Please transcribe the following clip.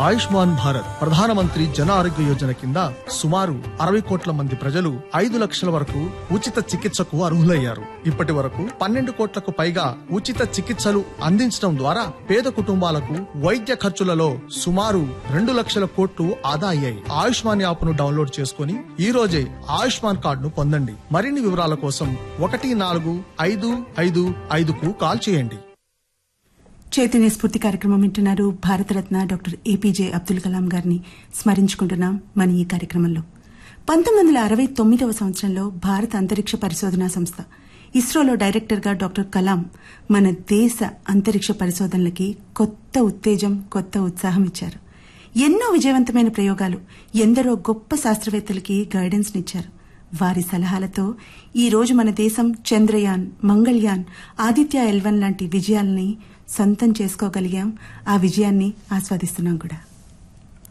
ఆయుష్మాన్ భారత్ ప్రధానమంత్రి జన ఆరోగ్య యోజన కింద సుమారు అరవై కోట్ల మంది ప్రజలు ఐదు లక్షల వరకు ఉచిత చికిత్సకు అర్హులయ్యారు ఇప్పటి వరకు పన్నెండు కోట్లకు పైగా ఉచిత చికిత్సలు అందించడం ద్వారా పేద కుటుంబాలకు వైద్య ఖర్చులలో సుమారు రెండు లక్షల కోట్లు ఆదా అయ్యాయి ఆయుష్మాన్ యాప్ ను డౌన్లోడ్ చేసుకుని ఈ రోజే ఆయుష్మాన్ కార్డును పొందండి మరిన్ని వివరాల కోసం ఒకటి నాలుగు ఐదు ఐదు ఐదుకు కాల్ చేయండి చైతన్య స్ఫూర్తి కార్యక్రమం వింటున్నారు భారతరత్న డాక్టర్ ఏపీజే అబ్దుల్ కలాం గారిని స్మరించుకుంటున్నాం మన ఈ కార్యక్రమంలో పంతొమ్మిది వందల అరవై తొమ్మిదవ సంవత్సరంలో భారత అంతరిక్ష పరిశోధనా సంస్థ ఇస్రోలో డైరెక్టర్గా డాక్టర్ కలాం మన దేశ అంతరిక్ష పరిశోధనలకి కొత్త ఉత్తేజం కొత్త ఉత్సాహం ఇచ్చారు ఎన్నో విజయవంతమైన ప్రయోగాలు ఎందరో గొప్ప శాస్త్రవేత్తలకి గైడెన్స్ నిచ్చారు వారి సలహాలతో ఈ రోజు మన దేశం చంద్రయాన్ మంగళ్యాన్ ఆదిత్య ఎల్వన్ లాంటి విజయాల్ని సొంతం చేసుకోగలిగాం ఆ విజయాన్ని ఆస్వాదిస్తున్నాం కూడా